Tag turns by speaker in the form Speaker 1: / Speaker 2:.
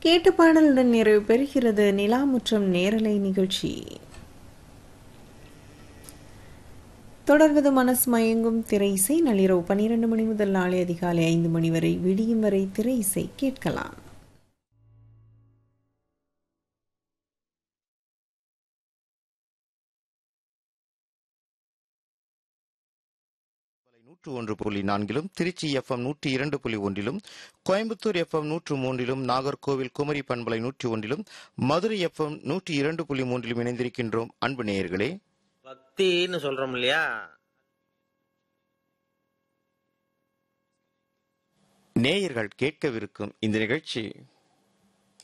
Speaker 1: கேட்ட பாடலுடன் நிறைவு பெறுகிறது நிலாமுற்றம் நேரலை நிகழ்ச்சி தொடர்வது மனசு மயங்கும் திரை இசை நள்ளிரவு பன்னிரண்டு மணி முதல் நாளை அதிகாலை ஐந்து மணி வரை விடியும் வரை திரை இசை கேட்கலாம்
Speaker 2: நூற்று ஒன்று புள்ளி நான்கிலும் திருச்சி எஃப்எம் நூற்றி இரண்டு புள்ளி ஒன்றிலும் கோயம்புத்தூர் எஃப்எம் நூற்று மூன்றிலும் நாகர்கோவில் குமரி பண்பலை நூற்றி ஒன்றிலும் மதுரை எஃப்எம் நூற்றி இரண்டு புள்ளி மூன்றிலும் இணைந்திருக்கின்றோம் அன்பு நேயர்களே
Speaker 3: பக்தின்னு சொல்றோம் இல்லையா
Speaker 2: நேயர்கள் கேட்கவிருக்கும் இந்த நிகழ்ச்சி